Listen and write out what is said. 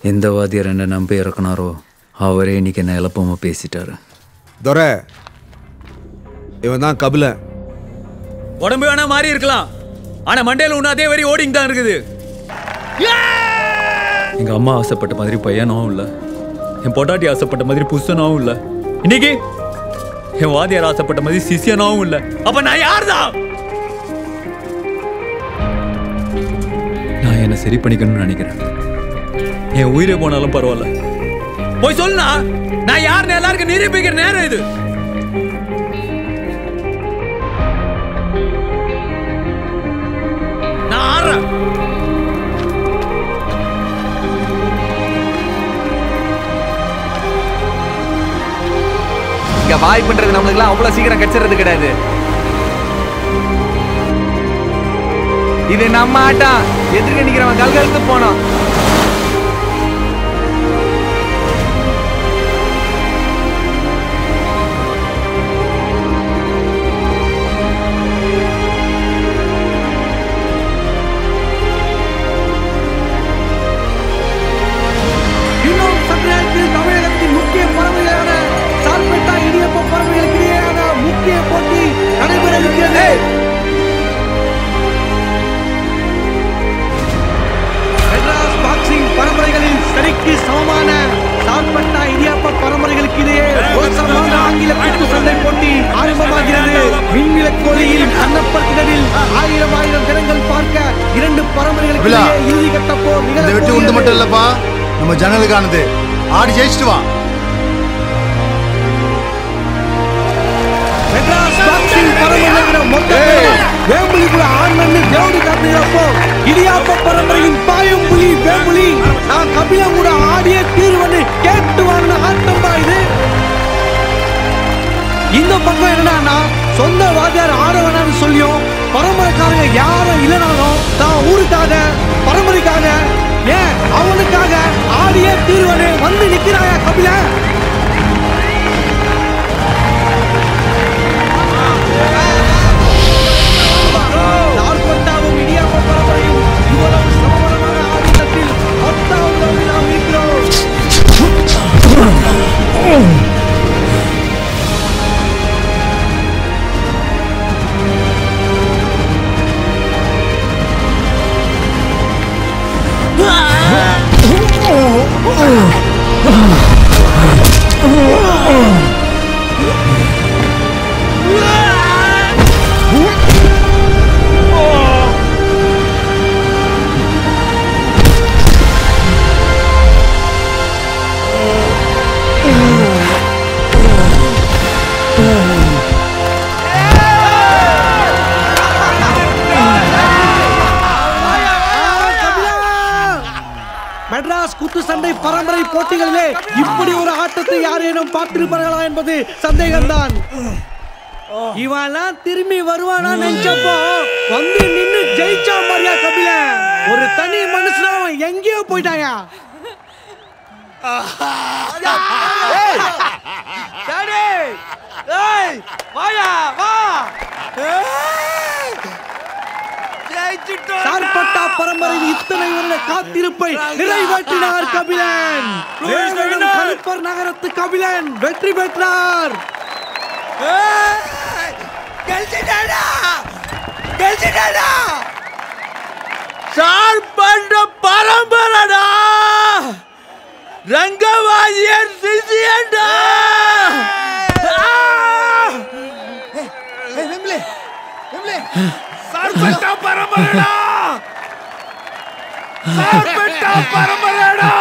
எந்த வாத்தியார் என்ன நம்பி இறக்குனாரோ அவரே இன்னைக்கு என்ன இழப்பமா பேசிட்டாரு துரை இவன் தான் கபிலன் உடம்பு வேணா மாறி இருக்கலாம் ஆனா மண்டையில ஒண்ணு அதே வரி ஓடிங் தான் இருக்குது எங்க அம்மா ஆசைப்பட்ட மாதிரி பையனாவும் இல்ல என் பொட்டாட்டி ஆசைப்பட்ட மாதிரி புருஷனாவும் இல்ல இன்னைக்கு என் வாதியார் ஆசைப்பட்ட மாதிரி சிஷியனாவும் இல்ல அப்ப நான் யார்தான் நான் என்ன சரி பண்ணிக்கணும்னு நினைக்கிறேன் என் உயிரே போனாலும் பரவாயில்ல போய் சொல்லுனா நான் யாருன்னு எல்லாருக்கும் நிரூபிக்கிற நேரம் இது நான் ஆடுறேன் இங்க வாய்ப்புன்றது நம்மளுக்குலாம் அவ்வளவு சீக்கிரம் கிடைச்சிறது கிடையாது இது நம்ம ஆட்டம் எதிர்க்க நிக்கிறவன் கல்கழுத்து போனோம் இன்னும் சற்று நேரத்தில் தமிழகத்தின் முக்கிய பறவைகளான சால்பெட்டா இடியப்ப பறவைகளுக்கு இடையேயான முக்கிய போட்டி நடைபெற இருக்கிறது மெட்ராஸ் பாக்ஸிங் பரம்பரைகளில் சரிக்கு சமமான சால்பட்டா இடியாப்ப பரம்பரைகளுக்கு இடையே மோசமான ஆங்கில குத்து சண்டை போட்டி ஆரம்பமாகிறது விண்விலக்கோலியில் கண்ணப்பட்டினரில் ஆயிரம் ஆயிரம் தினங்கள் பார்க்க இரண்டு பரம்பரைகளுக்கு அபிலா, இடையே இறுதிக்கட்ட போர் இந்த வெற்றி உண்டு நிகழப் மட்டும் இல்லப்பா நம்ம ஜனங்களுக்கானது ஆடி ஜெயிச்சுட்டு வா மெட்ராஸ் பாக்ஸிங் பரம்பரையோட மொத்த பேரும் வேம்புலிக்குள்ள ஆண்மண்ணு தேவடி காட்டுகிறப்போ இடியாப்ப பரம்பரையின் பாயும் புலி வேம்புலி நான் கபிலம் கூட ஆடிய தீர்வன்னு கேட்டு வாங்கின ஆட்டம் தான் இது இந்த பக்கம் என்னன்னா சொந்த வாத்தியார் ஆட வேணாம்னு சொல்லியும் பரம்பரைக்காரங்க யாரும் இல்லைனாலும் தான் ஊருக்காக பரம்பரைக்காக ஏன் அவனுக்காக ஆடிய தீர்வனு வந்து நிக்கிறாயா கபிலன் நாற்பத்தாவும் இடியாப்ப பரம்பரையும் இவ்வளவு சமபலமான ஆட்டத்தில் பத்தாவது ரவுண்டில் நாம் இருக்கிறோம் மெட்ராஸ் குத்து சண்டை பரம்பரை போட்டிகளிலே இப்படி ஒரு ஆட்டத்தை யாரேனும் பார்த்திருப்பார்களா என்பது சந்தேகம்தான் இவெல்லாம் திரும்பி வருவானா நினைச்சப்போ வந்து நின்னு ஜெயிச்சா மாதிரியா கபில ஒரு தனி மனுஷன் அவன் எங்கேயோ போயிட்டாயா வாயா வா சார்பட்டா பரம்பரையின் இத்தனை வருட காத்திருப்பை நிறைவேற்றினார் கபிலன் வேலவனம் கருப்பர் நகரத்து கபிலன் வெற்றி பெற்றார் சார்பண்ட பரம்பரடா ரங்கவாதியர் சிசியண்டா சார்பட்டா பரம்பரடா சார்பட்டா பரம்பரடா